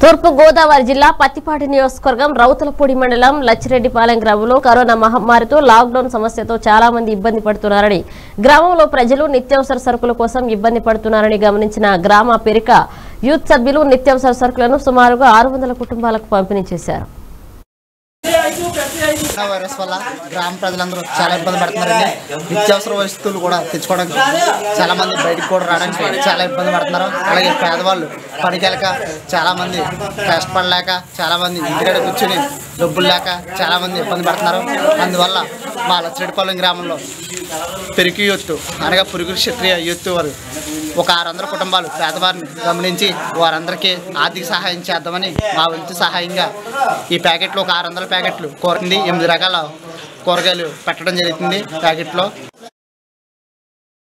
తూర్పు గోదావరి జిల్లా పత్తిపాటి నియోజకవర్గం రౌతులపూడి మండలం లచ్చిరెడ్డిపాలెం గ్రామంలో కరోనా మహమ్మారితో లాక్డౌన్ సమస్యతో చాలా మంది ఇబ్బంది పడుతున్నారని గ్రామంలో ప్రజలు నిత్యావసర సరుకుల కోసం ఇబ్బంది పడుతున్నారని గమనించిన గ్రామ పెరిక యూత్ సభ్యులు నిత్యావసర సరుకులను సుమారుగా ఆరు వందల కుటుంబాలకు పంపిణీ చేశారు కరోనా వైరస్ వల్ల గ్రామ ప్రజలందరూ చాలా ఇబ్బంది పడుతున్నారండి నిత్యావసర వస్తువులు కూడా తెచ్చుకోవడానికి చాలా మంది బయటకు కూడా రావడానికి చాలా ఇబ్బంది పడుతున్నారు అలాగే పేదవాళ్ళు పనికెళ్ళక చాలా మంది కష్టపడలేక చాలా మంది ఇంటికాడ కూర్చొని డబ్బులు లేక చాలా మంది ఇబ్బంది పడుతున్నారు అందువల్ల మా లచ్చిరెడ్డిపాలెం గ్రామంలో పెరుగు యూత్ అనగా పురుగురు క్షత్రియ యూత్ వారు ఒక ఆరు వందల కుటుంబాలు పేదవారిని గమనించి వారందరికీ ఆర్థిక సహాయం చేద్దామని మా వంతు సహాయంగా ఈ ప్యాకెట్లు ఒక ఆరు వందల ప్యాకెట్లు కూరండి ఎనిమిది రకాల కూరగాయలు పెట్టడం జరుగుతుంది ప్యాకెట్లో